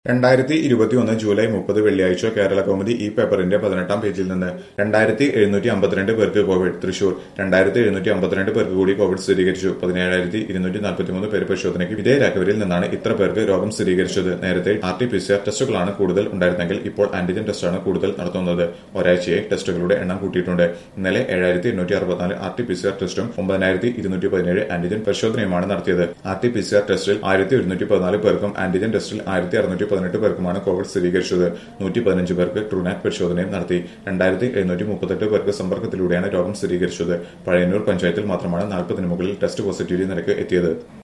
രണ്ടായിരത്തി ഇരുപത്തിയൊന്ന് ജൂലൈ മുപ്പത് വെള്ളിയാഴ്ച കേരള കൗമുദി ഈ പേപ്പറിന്റെ പതിനെട്ടാം പേജിൽ നിന്ന് രണ്ടായിരത്തി എഴുന്നൂറ്റി അമ്പത്തിരണ്ട് പേർക്ക് കോവിഡ് തൃശൂർ രണ്ടായിരത്തി എഴുന്നൂറ്റി അമ്പത്തിരണ്ട് പേർക്ക് കൂടി കോവിഡ് സ്ഥിരീകരിച്ചു പതിനേഴായിരത്തി ഇരുന്നൂറ്റി നാൽപ്പത്തിമൂന്ന് പേര് പരിശോധനയ്ക്ക് വിധേയരാക്കിയവരിൽ നിന്നാണ് ഇത്ര പേർക്ക് രോഗം സ്ഥിരീകരിച്ചത് നേരത്തെ R T P C R ടെസ്റ്റുകളാണ് കൂടുതൽ ഉണ്ടായിരുന്നെങ്കിൽ ഇപ്പോൾ ആന്റിജൻ ടെസ്റ്റാണ് കൂടുതൽ നടത്തുന്നത് ഒരാഴ്ചയായി ടെസ്റ്റുകളുടെ എണ്ണം കൂട്ടിയിട്ടുണ്ട് ഇന്നലെ ഏഴായിരത്തി എണ്ണൂറ്റി അറുപത്തിനാല് R T P C R ടെസ്റ്റും ഒമ്പതിനായിരത്തി ഇരുന്നൂറ്റി പതിനേഴ് ആന്റിജൻ പരിശോധനയുമാണ് നടത്തിയത് R T P C R ടെസ്റ്റിൽ ആയിരത്തി ഒരുന്നൂറ്റി പതിനാല് പേർക്കും ആന്റിജൻ ടെസ്റ്റിൽ ആയിരത്തി അറുന്നൂറ്റി പതിനെട്ട് പേർക്കുമാണ് കോവിഡ് സ്ഥിരീകരിച്ചത് നൂറ്റി പതിനഞ്ച് പേർക്ക് ട്രൂനാറ്റ് പരിശോധനയും നടത്തി രണ്ടായിരത്തി എഴുന്നൂറ്റി മുപ്പത്തെട്ട് പേർക്ക് സമ്പർക്കത്തിലൂടെയാണ് രോഗം സ്ഥിരീകരിച്ചത് പഴയന്നൂർ പഞ്ചായത്തിൽ മാത്രമാണ് നാൽപ്പതിന് മുകളിൽ ടെസ്റ്റ് പോസിറ്റിവിറ്റി നിരക്ക് എത്തിയത്